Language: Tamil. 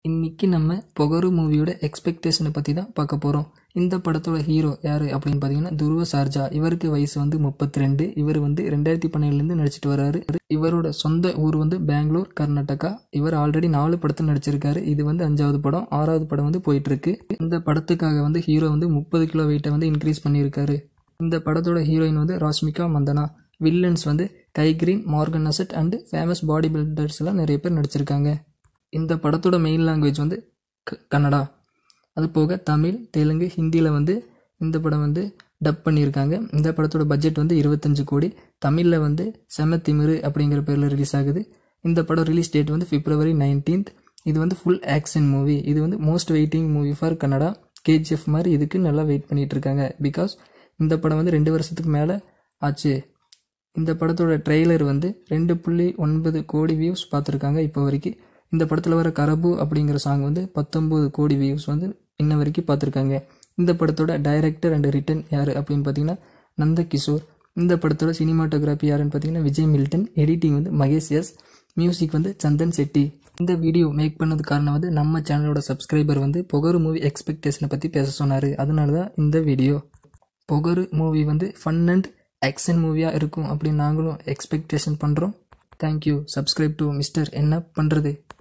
இன்னைக்கு நம்ம பொகரு மூவியோட எக்ஸ்பெக்டேஷனை பற்றி தான் பார்க்க போகிறோம் இந்த படத்தோட ஹீரோ யார் அப்படின்னு பார்த்தீங்கன்னா துருவ சார்ஜா இவருக்கு வயசு வந்து முப்பத்தி ரெண்டு இவர் வந்து ரெண்டாயிரத்தி பன்னெண்டுலேருந்து நடிச்சிட்டு வராரு இவரோட சொந்த ஊர் வந்து பெங்களூர் கர்நாடகா இவர் ஆல்ரெடி நாலு படத்தில் நடிச்சிருக்காரு இது வந்து அஞ்சாவது படம் ஆறாவது படம் வந்து போயிட்டு இருக்கு இந்த படத்துக்காக வந்து ஹீரோ வந்து முப்பது கிலோ வெயிட்டை வந்து இன்க்ரீஸ் பண்ணியிருக்காரு இந்த படத்தோட ஹீரோயின் வந்து ராஷ்மிகா மந்தனா வில்லன்ஸ் வந்து Kai Greene Morgan Aste and famous body builders எல்லாம் நிறைய பேர் நடிச்சிருக்காங்க இந்த படத்தோட மெயின் லாங்குவேஜ் வந்து க- கன்னடா அது போக தமிழ் தெலுங்கு ஹிந்தியில் வந்து இந்த படம் வந்து டப் பண்ணியிருக்காங்க இந்த படத்தோட பட்ஜெட் வந்து இருபத்தஞ்சு கோடி தமிழில் வந்து செம திமிரு அப்படிங்கிற பேரில் ரிலீஸ் ஆகுது இந்த படம் ரிலீஸ் டேட் வந்து பிப்ரவரி நைன்டீன்த் இது வந்து ஃபுல் ஆக்ஷன் மூவி இது வந்து most waiting movie for Kannada KGF மாதிரி இதுக்கு நல்லா வெயிட் பண்ணிட்டு இருக்காங்க பிகாஸ் இந்த படம் வந்து ரெண்டு வருஷத்துக்கு மேலே ஆச்சு இந்த படத்தோட ட்ரெய்லர் வந்து ரெண்டு புள்ளி ஒன்பது கோடி வியூஸ் பார்த்துருக்காங்க இப்போ வரைக்கும் இந்த படத்தில் வர கரபு அப்படிங்கிற சாங் வந்து பத்தொம்போது கோடி வியூஸ் வந்து இன்ன வரைக்கும் பார்த்துருக்காங்க இந்த படத்தோட டைரக்டர் அண்ட் ரிட்டன் யார் அப்படின்னு பார்த்தீங்கன்னா நந்த கிஷோர் இந்த படத்தோட சினிமாட்டோகிராஃபி யாருன்னு பார்த்தீங்கன்னா விஜய் மில்டன் எடிட்டிங் வந்து மகேஷ் எஸ் மியூசிக் வந்து சந்தன் செட்டி இந்த வீடியோ மேக் பண்ணது காரணம் வந்து நம்ம சேனலோட சப்ஸ்கிரைபர் வந்து பொகரு மூவி எக்ஸ்பெக்டேஷனை பற்றி பேச சொன்னார் அதனால தான் இந்த வீடியோ பொகரு மூவி வந்து ஃபன் அண்ட் ஆக்ஷன் மூவியாக இருக்கும் அப்படின்னு நாங்களும் எக்ஸ்பெக்டேஷன் பண்ணுறோம் தேங்க்யூ சப்ஸ்கிரைப் டு மிஸ்டர் என்ன பண்ணுறது